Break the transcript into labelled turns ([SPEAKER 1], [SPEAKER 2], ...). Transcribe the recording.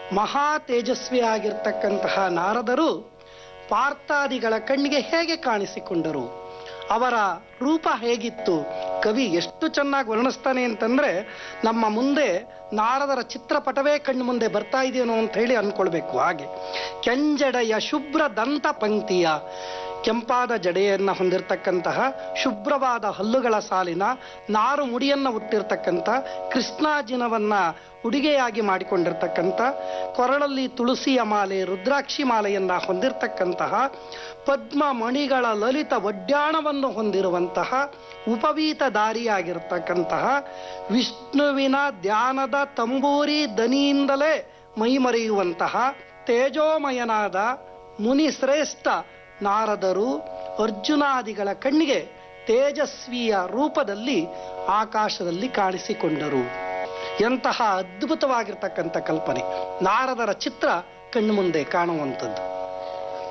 [SPEAKER 1] ಮಹಾ ತೇಜಸ್ವಿಯಾಗಿರ್ತಕ್ಕಂತಹ ನಾರದರು ಪಾರ್ಥಾದಿಗಳ ಕಣ್ಣಿಗೆ ಹೇಗೆ ಕಾಣಿಸಿಕೊಂಡರು ಅವರ ರೂಪ ಹೇಗಿತ್ತು ಕವಿ ಎಷ್ಟು ಚೆನ್ನಾಗಿ ವರ್ಣಿಸ್ತಾನೆ ಅಂತಂದ್ರೆ ನಮ್ಮ ಮುಂದೆ ನಾರದರ ಚಿತ್ರಪಟವೇ ಕಣ್ಣು ಮುಂದೆ ಬರ್ತಾ ಇದೆಯೇನೋ ಅಂತ ಹೇಳಿ ಅನ್ಕೊಳ್ಬೇಕು ಹಾಗೆ ಕೆಂಜಡೆಯ ಶುಭ್ರ ದಂತ ಪಂಕ್ತಿಯ ಕೆಂಪಾದ ಜಡೆಯನ್ನ ಹೊಂದಿರತಕ್ಕಂತಹ ಶುಭ್ರವಾದ ಹಲ್ಲುಗಳ ಸಾಲಿನ ನಾರು ಮುಡಿಯನ್ನ ಹುಟ್ಟಿರ್ತಕ್ಕಂಥ ಕೃಷ್ಣಾಜಿನವನ್ನ ಉಡುಗೆಯಾಗಿ ಮಾಡಿಕೊಂಡಿರ್ತಕ್ಕಂಥ ಕೊರಳಲ್ಲಿ ತುಳಸಿಯ ಮಾಲೆ ರುದ್ರಾಕ್ಷಿ ಮಾಲೆಯನ್ನ ಹೊಂದಿರತಕ್ಕಂತಹ ಪದ್ಮ ಮಣಿಗಳ ಲಲಿತ ಒಡ್ಯಾಣವನ್ನು ಹೊಂದಿರುವಂತಹ ಉಪವೀತಧಾರಿಯಾಗಿರ್ತಕ್ಕಂತಹ ವಿಷ್ಣುವಿನ ಧ್ಯಾನದ ತಂಬೂರಿ ದನಿಯಿಂದಲೇ ಮೈಮರೆಯುವಂತಹ ತೇಜೋಮಯನಾದ ಮುನಿ ಶ್ರೇಷ್ಠ ನಾರದರು ಅರ್ಜುನಾದಿಗಳ ಕಣ್ಣಿಗೆ ತೇಜಸ್ವಿಯ ರೂಪದಲ್ಲಿ ಆಕಾಶದಲ್ಲಿ ಕಾಣಿಸಿಕೊಂಡರು ಎಂತಹ ಅದ್ಭುತವಾಗಿರ್ತಕ್ಕಂಥ ಕಲ್ಪನೆ ನಾರದರ ಚಿತ್ರ ಕಣ್ಣು ಮುಂದೆ ಕಾಣುವಂಥದ್ದು